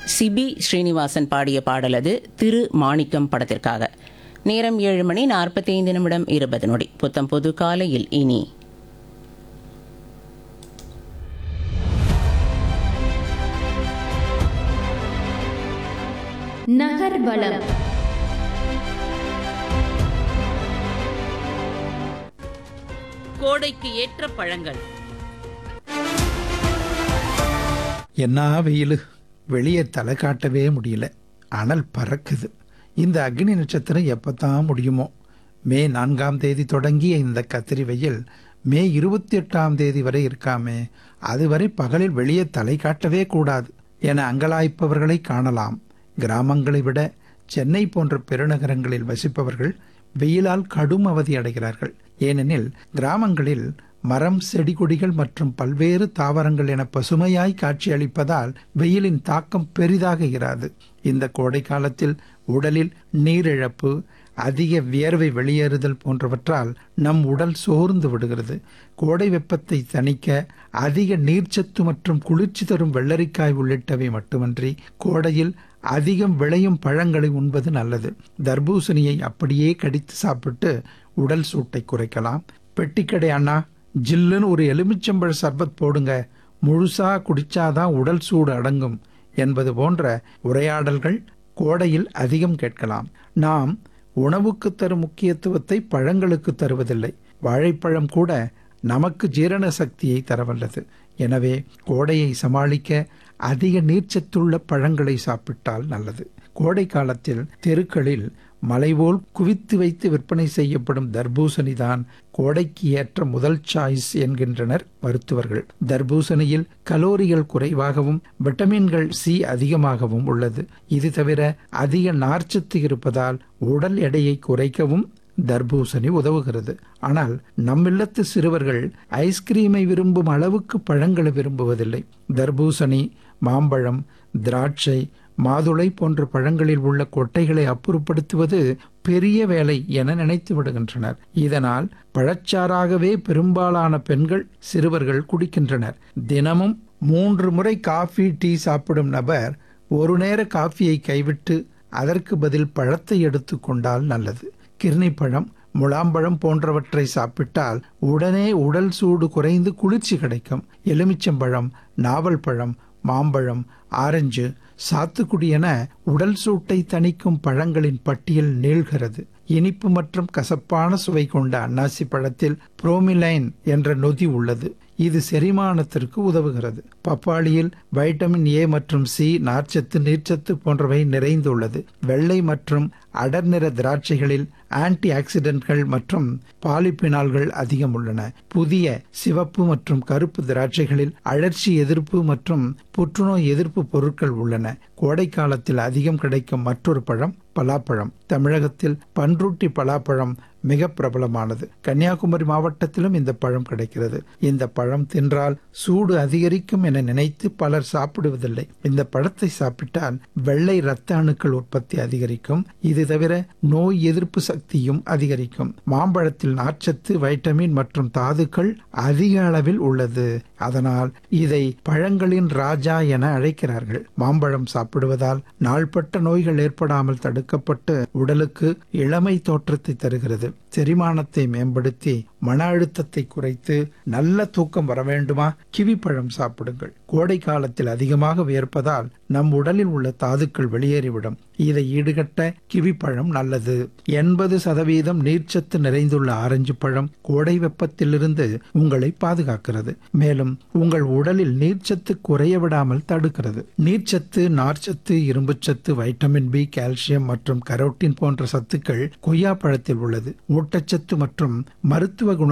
CP Srinivasan பாடிய பாடலது திரு மாணிக்கம் படத்திற்காக நேரம் ஏழு மணி நாற்பத்தி ஐந்து நிமிடம் இருபது நொடி புத்தம் பொது காலையில் இனி நகர்வலம் கோடைக்கு ஏற்ற பழங்கள் என்ன வெயில் வெளியே தலை காட்டவே முடியல அனல் பறக்குது இந்த அக்னி நட்சத்திரம் எப்பத்தான் முடியுமோ மே நான்காம் தேதி தொடங்கிய இந்த கத்திரி வெயில் மே இருபத்தி எட்டாம் தேதி வரை இருக்காமே அதுவரை பகலில் வெளியே தலை காட்டவே கூடாது என அங்கலாய்ப்பவர்களை காணலாம் கிராமங்களை விட சென்னை போன்ற பெருநகரங்களில் வசிப்பவர்கள் வெயிலால் கடும் அவதி அடைகிறார்கள் ஏனெனில் கிராமங்களில் மரம் செடி கொடிகள் மற்றும் பல்வேறு தாவரங்கள் என பசுமையாய் காட்சியளிப்பதால் வெயிலின் தாக்கம் பெரிதாக இராது இந்த கோடை காலத்தில் உடலில் நீரிழப்பு அதிக வியர்வை வெளியேறுதல் போன்றவற்றால் நம் உடல் சோர்ந்து விடுகிறது கோடை வெப்பத்தை தணிக்க அதிக நீர்ச்சத்து மற்றும் குளிர்ச்சி தரும் வெள்ளரிக்காய் உள்ளிட்டவை மட்டுமன்றி கோடையில் அதிகம் விளையும் பழங்களை உண்பது நல்லது தர்பூசணியை அப்படியே கடித்து சாப்பிட்டு உடல் சூட்டை குறைக்கலாம் பெட்டிக்கடை அண்ணா ஜில்லுன்னு ஒரு எலுமிச்சம்பழ சர்பத் போடுங்க முழுசா குடிச்சாதான் உடல் சூடு அடங்கும் என்பது போன்ற உரையாடல்கள் கோடையில் அதிகம் கேட்கலாம் நாம் உணவுக்கு தரும் முக்கியத்துவத்தை பழங்களுக்கு தருவதில்லை வாழைப்பழம் கூட நமக்கு ஜீரண சக்தியை தரவல்லது எனவே கோடையை சமாளிக்க அதிக நீர்ச்சத்துள்ள பழங்களை சாப்பிட்டால் நல்லது கோடை காலத்தில் தெருக்களில் மலைபோல் குவித்து வைத்து விற்பனை செய்யப்படும் தர்பூசணி தான் கோடைக்கு ஏற்ற முதல் சாய்ஸ் என்கின்றனர் மருத்துவர்கள் தர்பூசணியில் கலோரிகள் குறைவாகவும் விட்டமின்கள் சி அதிகமாகவும் உள்ளது இது தவிர அதிக நார்ச்சத்து இருப்பதால் உடல் எடையை குறைக்கவும் தர்பூசணி உதவுகிறது ஆனால் நம்மில்லத்து சிறுவர்கள் ஐஸ்கிரீமை விரும்பும் அளவுக்கு பழங்களை விரும்புவதில்லை தர்பூசணி மாம்பழம் திராட்சை மாதுளை போன்ற பழங்களில் உள்ள கொட்டைகளை அப்புறப்படுத்துவது பெரிய வேலை என நினைத்து விடுகின்றனர் இதனால் பழச்சாறாகவே பெரும்பாலான பெண்கள் சிறுவர்கள் குடிக்கின்றனர் தினமும் மூன்று முறை காஃபி டீ சாப்பிடும் நபர் ஒரு நேர காஃபியை கைவிட்டு அதற்கு பதில் பழத்தை எடுத்துக்கொண்டால் நல்லது கிர்னி பழம் முலாம்பழம் போன்றவற்றை சாப்பிட்டால் உடனே உடல் சூடு குறைந்து குளிர்ச்சி கிடைக்கும் எலுமிச்சம்பழம் நாவல் பழம் மாம்பழம் ஆரஞ்சு சாத்துக்குடி என உடல் சூட்டை தணிக்கும் பழங்களின் பட்டியல் நீள்கிறது இனிப்பு மற்றும் கசப்பான சுவை கொண்ட அன்னாசி பழத்தில் புரோமிலைன் என்ற நொதி உள்ளது இது செரிமானத்திற்கு உதவுகிறது பப்பாளியில் வைட்டமின் ஏ மற்றும் சி நார்ச்சத்து நீர்ச்சத்து போன்றவை நிறைந்துள்ளது வெள்ளை மற்றும் அடர் நிற திராட்சைகளில் ஆன்டி ஆக்சிடென்ட்கள் மற்றும் பாலிபினால்கள் அதிகம் உள்ளன புதிய சிவப்பு மற்றும் கருப்பு திராட்சைகளில் அழற்சி எதிர்ப்பு மற்றும் புற்றுநோய் எதிர்ப்பு பொருட்கள் உள்ளன கோடை காலத்தில் அதிகம் கிடைக்கும் மற்றொரு பழம் பலாப்பழம் தமிழகத்தில் பன்ருட்டி பலாப்பழம் மிக பிரபலமானது கன்னியாகுமரி மாவட்டத்திலும் இந்த பழம் கிடைக்கிறது இந்த பழம் தின்றால் சூடு அதிகரிக்கும் என நினைத்து பலர் சாப்பிடுவதில்லை இந்த பழத்தை சாப்பிட்டால் வெள்ளை இரத்த அணுக்கள் உற்பத்தி அதிகரிக்கும் இது தவிர நோய் எதிர்ப்பு சக்தியும் அதிகரிக்கும் மாம்பழத்தில் நார்ச்சத்து வைட்டமின் மற்றும் தாதுக்கள் அதிக அளவில் உள்ளது அதனால் இதை பழங்களின் ராஜா என அழைக்கிறார்கள் மாம்பழம் சாப்பிடுவதால் நாள்பட்ட நோய்கள் ஏற்படாமல் தடுக்கப்பட்டு உடலுக்கு இளமை தோற்றத்தை தருகிறது செரிமானத்தை மேம்படுத்தி மன அழுத்தத்தை குறைத்து நல்ல தூக்கம் வர வேண்டுமா கிவி பழம் சாப்பிடுங்கள் கோடை காலத்தில் அதிகமாக வியர்ப்பதால் நம் உடலில் உள்ள தாதுக்கள் வெளியேறிவிடும் இதை ஈடுகட்ட கிவி பழம் நல்லது எண்பது சதவீதம் நீர்ச்சத்து நிறைந்துள்ள ஆரஞ்சு பழம் கோடை வெப்பத்திலிருந்து உங்களை பாதுகாக்கிறது மேலும் உங்கள் உடலில் நீர்ச்சத்து குறைய விடாமல் தடுக்கிறது நீர்ச்சத்து நார்ச்சத்து இரும்புச்சத்து வைட்டமின் பி கால்சியம் மற்றும் கரோட்டின் போன்ற சத்துக்கள் கொய்யா பழத்தில் உள்ளது ஊட்டச்சத்து மற்றும் மருத்துவ குண